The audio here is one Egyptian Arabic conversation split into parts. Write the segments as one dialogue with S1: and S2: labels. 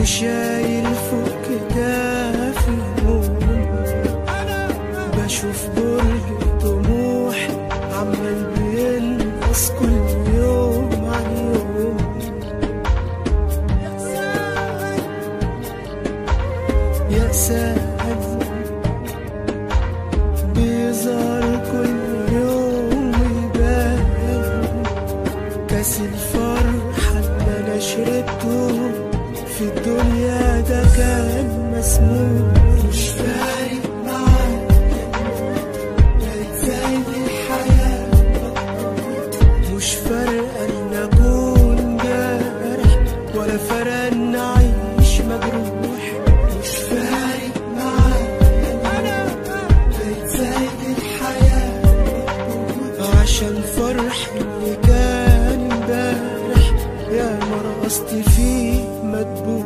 S1: وشايل فوق كتافي هموم بشوف برج طموح عمال بينقص كل يوم عن يوم يا سهل بيظهر كل يوم ويبان كاس الفرحة اللي أنا شربته في الدنيا ده كان مسموم مش فارق معايا بقت زي الحياة مش فارقة إن أكون جارح ولا فارقة إن أعيش مجروح مش فارق معايا بقت زي الحياة عشان فرح اللي كان امبارح يا مرقصت فيه مدبوح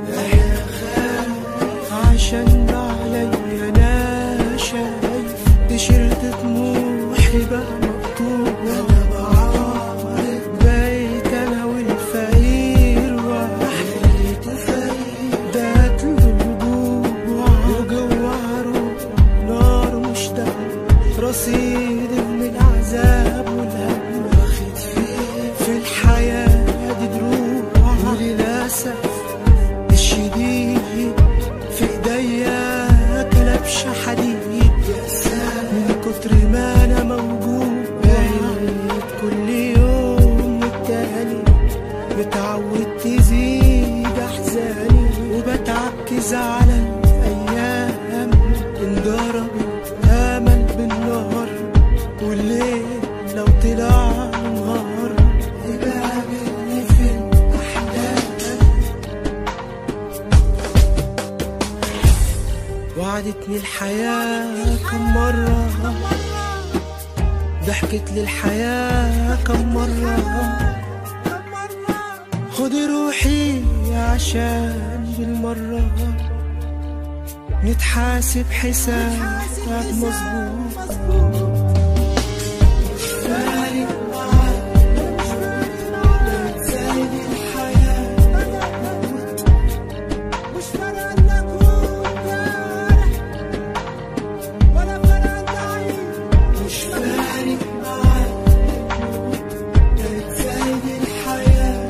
S1: عشان عليا انا شايف تيشيرت طموحي بقى مقطوع انا بعارض بقيت انا والفقير واحد ده الجوع وجوه روح نار مشتعل رصيد من العذاب والهم واخد فيه في الحياة دي دروع وللأسف الشديد في ايديا كلبش حديد من كتر ما انا موجود بقيت كل يوم والتاني متعود تزيد احزاني وبتعكز على الايام انضرب الامل بالنار والليل لو طلع نهار يقابلني في الاحلام وعدتني الحياة كم مرة ضحكت لي الحياة كم مرة خدي روحي عشان بالمرة نتحاسب حساب مظبوط مش فارق معايا زي الحياة
S2: مش فارقة إن أكون جارح ولا فارقة إن أعيش
S1: مش فارق معايا زي الحياة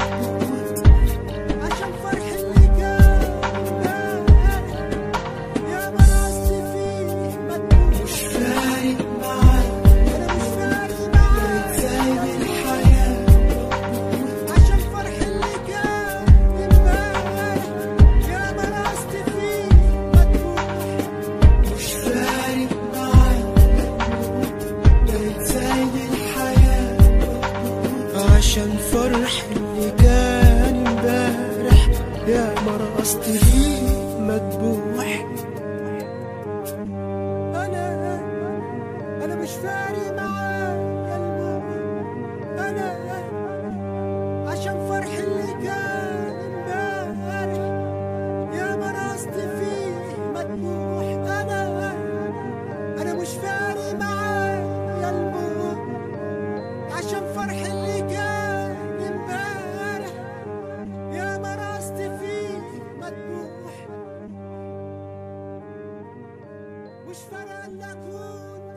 S2: عشان فرح اللي كان امبارح يا مرقصت فيه مدبوح
S1: مش فارق معايا
S2: أنا مش فارق معاك
S1: زي الحياة
S2: عشان فرح اللي كان امبارح يا مرقصت فيه مدبوح
S1: مش فارق معايا زي الحياة عشان فرح اللي كان امبارح يا مرقصت فيه مدبوح
S2: أنا أنا مش فارق معاك الموت أنا عشان فرح اللي كان امبارح يا مرقصت فيه مدموح أنا أنا مش فارق معاك يا الموت عشان فرح اللي كان امبارح يا مرقصت فيه مدموح مش فارقة إن أكون